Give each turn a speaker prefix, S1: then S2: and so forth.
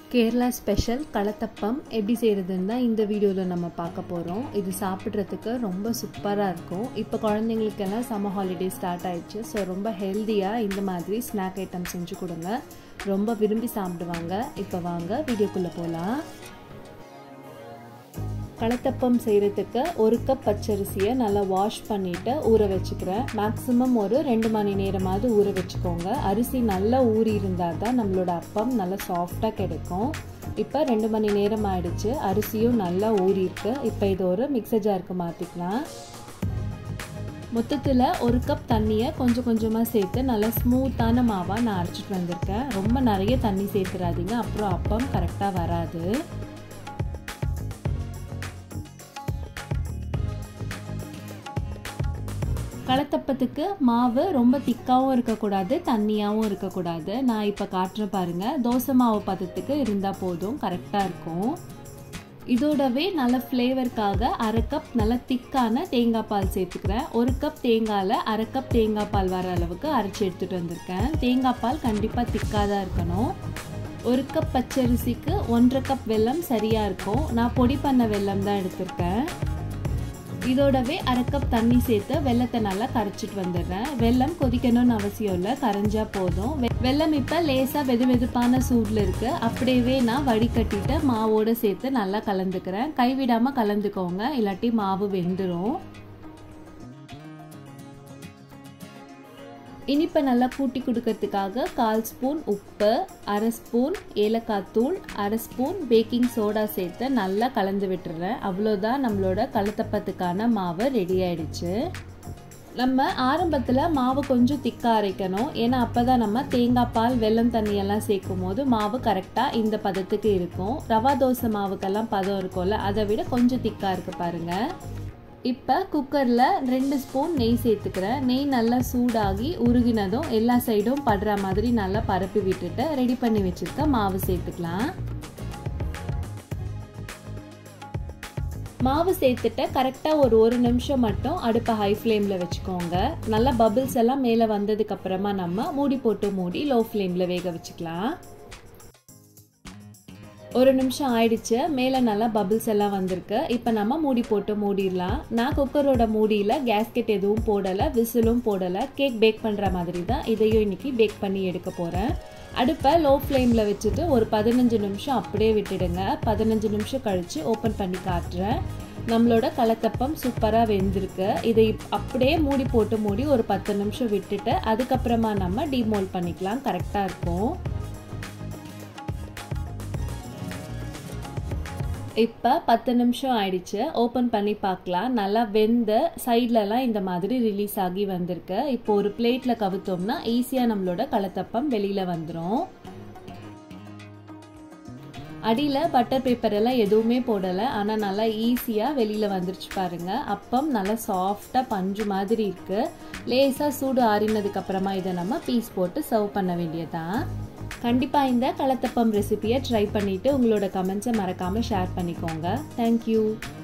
S1: Kerala special களத்தப்பம் எப்படி செய்கிறதுன்னு தான் இந்த வீடியோவில் நம்ம பார்க்க போகிறோம் இது சாப்பிட்றதுக்கு ரொம்ப சூப்பராக இருக்கும் இப்போ குழந்தைங்களுக்கெல்லாம் சம்மர் ஹாலிடே ஸ்டார்ட் ஆயிடுச்சு ஸோ ரொம்ப ஹெல்த்தியாக இந்த மாதிரி ஸ்நாக் ஐட்டம் செஞ்சு கொடுங்க ரொம்ப விரும்பி சாப்பிடுவாங்க இப்போ வாங்க வீடியோக்குள்ளே போகலாம் களத்தப்பம் செய்கிறதுக்கு ஒரு கப் பச்சரிசியை நல்லா வாஷ் பண்ணிவிட்டு ஊற வச்சுக்கிறேன் மேக்ஸிமம் ஒரு ரெண்டு மணி நேரமாவது ஊற வச்சுக்கோங்க அரிசி நல்லா ஊறி இருந்தால் தான் நம்மளோட அப்பம் நல்லா சாஃப்டாக கிடைக்கும் இப்போ ரெண்டு மணி நேரம் ஆயிடுச்சு அரிசியும் நல்லா ஊறியிருக்கு இப்போ இது ஒரு மிக்சர் ஜாருக்கு மாற்றிக்கலாம் மொத்தத்தில் ஒரு கப் தண்ணியை கொஞ்சம் கொஞ்சமாக சேர்த்து நல்லா ஸ்மூத்தான மாவாக நான் அரைச்சிட்டு வந்திருக்கேன் ரொம்ப நிறைய தண்ணி சேர்த்துறாதீங்க அப்புறம் அப்பம் கரெக்டாக வராது களத்தப்பத்துக்கு மாவு ரொம்ப திக்காகவும் இருக்கக்கூடாது தண்ணியாகவும் இருக்கக்கூடாது நான் இப்போ காட்டுறேன் பாருங்கள் தோசை மாவு பதத்துக்கு இருந்தால் போதும் கரெக்டாக இருக்கும் இதோடவே நல்ல ஃப்ளேவருக்காக அரை கப் நல்ல திக்கான தேங்காய் பால் சேர்த்துக்கிறேன் ஒரு கப் தேங்காயில் அரை கப் தேங்காய் பால் வர அளவுக்கு அரைச்சி எடுத்துகிட்டு வந்திருக்கேன் தேங்காய் பால் கண்டிப்பாக திக்காக தான் இருக்கணும் ஒரு கப் பச்சரிசிக்கு ஒன்றரை கப் வெல்லம் சரியாக இருக்கும் நான் பொடி பண்ண வெல்லம் தான் எடுத்திருக்கேன் இதோடவே அரை கப் தண்ணி சேர்த்து வெள்ளத்தை நல்லா கரைச்சிட்டு வந்துடுறேன் வெள்ளம் கொதிக்கணும்னு அவசியம் இல்லை கரைஞ்சா போதும் வெள்ளம் இப்போ லேசாக வெது வெதுப்பான சூடில் இருக்குது அப்படியே நான் வடிகட்டிட்டு மாவோடு சேர்த்து நல்லா கலந்துக்கிறேன் கைவிடாமல் கலந்துக்கோங்க இல்லாட்டி மாவு வெந்துடும் இனிப்பை நல்லா கூட்டி கொடுக்கறதுக்காக கால் ஸ்பூன் உப்பு அரை ஸ்பூன் ஏலக்காய் தூள் அரை ஸ்பூன் பேக்கிங் சோடா சேர்த்து நல்லா கலந்து விட்டுறேன் அவ்வளோதான் நம்மளோட கலத்தப்பத்துக்கான மாவு ரெடி ஆயிடுச்சு நம்ம ஆரம்பத்தில் மாவு கொஞ்சம் திக்காக அரைக்கணும் ஏன்னா அப்போ தான் நம்ம தேங்காய் பால் வெல்லம் தண்ணியெல்லாம் சேர்க்கும் போது மாவு கரெக்டாக இந்த பதத்துக்கு இருக்கும் ரவா தோசை மாவுக்கெல்லாம் பதம் இருக்கும்ல அதை விட கொஞ்சம் திக்காக இருக்குது பாருங்கள் இப்போ குக்கரில் ரெண்டு ஸ்பூன் நெய் சேர்த்துக்கிறேன் நெய் நல்லா சூடாகி உருகினதும் எல்லா சைடும் படுற மாதிரி நல்லா பரப்பி விட்டுட்டு ரெடி பண்ணி வச்சுருக்க மாவு சேர்த்துக்கலாம் மாவு சேர்த்துட்டு கரெக்டாக ஒரு ஒரு நிமிஷம் மட்டும் அடுப்பை ஹை ஃப்ளேமில் வச்சுக்கோங்க நல்லா பபிள்ஸ் எல்லாம் மேலே வந்ததுக்கப்புறமா நம்ம மூடி போட்டு மூடி லோ ஃப்ளேமில் வேக வச்சுக்கலாம் ஒரு நிமிஷம் ஆயிடுச்சு மேலே நல்லா பபிள்ஸ் எல்லாம் வந்திருக்கு இப்போ நம்ம மூடி போட்டு மூடிடலாம் நான் குக்கரோட மூடியில் கேஸ்கெட் எதுவும் போடலை விசிலும் போடலை கேக் பேக் பண்ணுற மாதிரி தான் இதையும் இன்னைக்கு பேக் பண்ணி எடுக்க போகிறேன் அடுப்பை லோ ஃப்ளேமில் வச்சுட்டு ஒரு பதினஞ்சு நிமிஷம் அப்படியே விட்டுடுங்க பதினஞ்சு நிமிஷம் கழித்து ஓப்பன் பண்ணி காட்டுறேன் நம்மளோட கலத்தப்பம் சூப்பராக வெந்திருக்கு இதை அப்படியே மூடி போட்டு மூடி ஒரு பத்து நிமிஷம் விட்டுட்டு அதுக்கப்புறமா நம்ம டிமோல் பண்ணிக்கலாம் கரெக்டாக இருக்கும் இப்போ பத்து நிமிஷம் ஆயிடுச்சு ஓப்பன் பண்ணி பார்க்கலாம் நல்லா வெந்த சைட்லலாம் இந்த மாதிரி ரிலீஸ் ஆகி வந்திருக்கு இப்போ ஒரு பிளேட்டில் கவுத்தோம்னா ஈஸியாக நம்மளோட களத்தப்பம் வெளியில் வந்துடும் அடியில் பட்டர் பேப்பர் எல்லாம் எதுவுமே போடலை ஆனால் நல்லா ஈஸியாக வெளியில் வந்துருச்சு பாருங்க அப்பம் நல்லா சாஃப்டாக பஞ்சு மாதிரி இருக்குது லேசாக சூடு ஆறினதுக்கப்புறமா இதை நம்ம பீஸ் போட்டு சர்வ் பண்ண வேண்டியதான் கண்டிப்பாக இந்த களத்தப்பம் ரெசிபியை ட்ரை பண்ணிவிட்டு உங்களோட கமெண்ட்ஸை மறக்காமல் ஷேர் பண்ணிக்கோங்க தேங்க்யூ